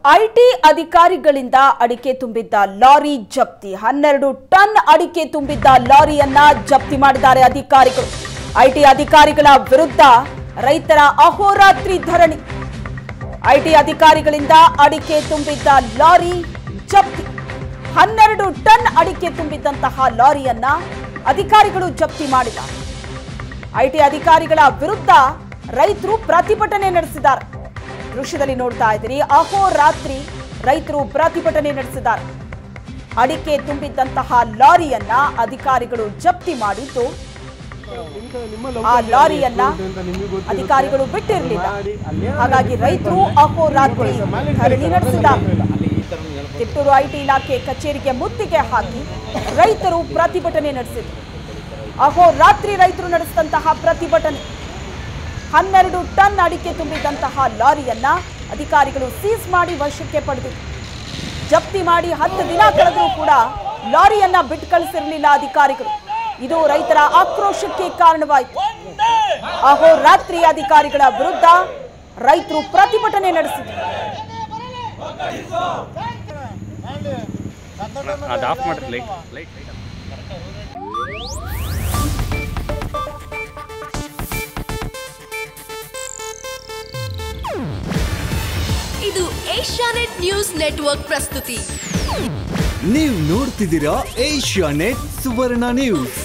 IT ಅಧಿಕಾರಿಗಳಿಂದ ಅಡಿಕೆ ತುಂಬಿದ್ದ ಲಾರಿ ಜಪ್ತಿ ಹನ್ನೆರಡು ಟನ್ ಅಡಿಕೆ ತುಂಬಿದ್ದ ಲಾರಿಯನ್ನ ಜಪ್ತಿ ಮಾಡಿದ್ದಾರೆ ಅಧಿಕಾರಿಗಳು ಐಟಿ ಅಧಿಕಾರಿಗಳ ವಿರುದ್ಧ ರೈತರ ಅಹೋರಾತ್ರಿ ಧರಣಿ ಐಟಿ ಅಧಿಕಾರಿಗಳಿಂದ ಅಡಿಕೆ ತುಂಬಿದ್ದ ಲಾರಿ ಜಪ್ತಿ ಹನ್ನೆರಡು ಟನ್ ಅಡಿಕೆ ತುಂಬಿದ್ದಂತಹ ಲಾರಿಯನ್ನ ಅಧಿಕಾರಿಗಳು ಜಪ್ತಿ ಮಾಡಿದ್ದಾರೆ ಐಟಿ ಅಧಿಕಾರಿಗಳ ವಿರುದ್ಧ ರೈತರು ಪ್ರತಿಭಟನೆ ನಡೆಸಿದ್ದಾರೆ ದೃಶ್ಯದಲ್ಲಿ ನೋಡ್ತಾ ಇದ್ದೀರಿ ಅಹೋರಾತ್ರಿ ರೈತರು ಪ್ರತಿಭಟನೆ ನಡೆಸಿದ್ದಾರೆ ಅಡಿಕೆ ತುಂಬಿದ್ದಂತಹ ಲಾರಿಯನ್ನ ಅಧಿಕಾರಿಗಳು ಜಪ್ತಿ ಮಾಡಿದ್ದು ಆ ಲಾರಿಯನ್ನ ಅಧಿಕಾರಿಗಳು ಬಿಟ್ಟಿರಲಿಲ್ಲ ಹಾಗಾಗಿ ರೈತರು ಅಹೋರಾತ್ರಿ ಧರಣಿ ನಡೆಸಿದ್ದಾರೆ ತಿಪ್ಟೂರು ಐಟಿ ಇಲಾಖೆ ಕಚೇರಿಗೆ ಮುತ್ತಿಗೆ ಹಾಕಿ ರೈತರು ಪ್ರತಿಭಟನೆ ನಡೆಸಿದರು ಅಹೋರಾತ್ರಿ ರೈತರು ನಡೆಸಿದಂತಹ ಪ್ರತಿಭಟನೆ ಹನ್ನೆರಡು ಟನ್ ಅಡಿಕೆ ತುಂಬಿದ್ದಂತಹ ಲಾರಿಯನ್ನ ಅಧಿಕಾರಿಗಳು ಸೀಸ್ ಮಾಡಿ ವಶಕ್ಕೆ ಪಡೆದಿದ್ರು ಜಪ್ತಿ ಮಾಡಿ ಹತ್ತು ದಿನ ಕಳೆದರೂ ಕೂಡ ಲಾರಿಯನ್ನ ಬಿಟ್ಟು ಕಳಿಸಿರಲಿಲ್ಲ ಅಧಿಕಾರಿಗಳು ಇದು ರೈತರ ಆಕ್ರೋಶಕ್ಕೆ ಕಾರಣವಾಯಿತು ಅಹೋರಾತ್ರಿ ಅಧಿಕಾರಿಗಳ ವಿರುದ್ಧ ರೈತರು ಪ್ರತಿಭಟನೆ ನಡೆಸಿದರು ಅದು ಆಫ್ ಮಾಡ್ರಿ ಲೈಟ್ ಲೈಟ್ ಇದು ಏಷ್ಯಾನೆಟ್ ನ್ಯೂಸ್ ನೆಟ್ವರ್ಕ್ ಪ್ರಸ್ತುತಿ ನೀವು ನೋಡ್ತಿದ್ದೀರಾ ಏಷ್ಯಾ ನೆಟ್ ಸುವರ್ಣ ನ್ಯೂಸ್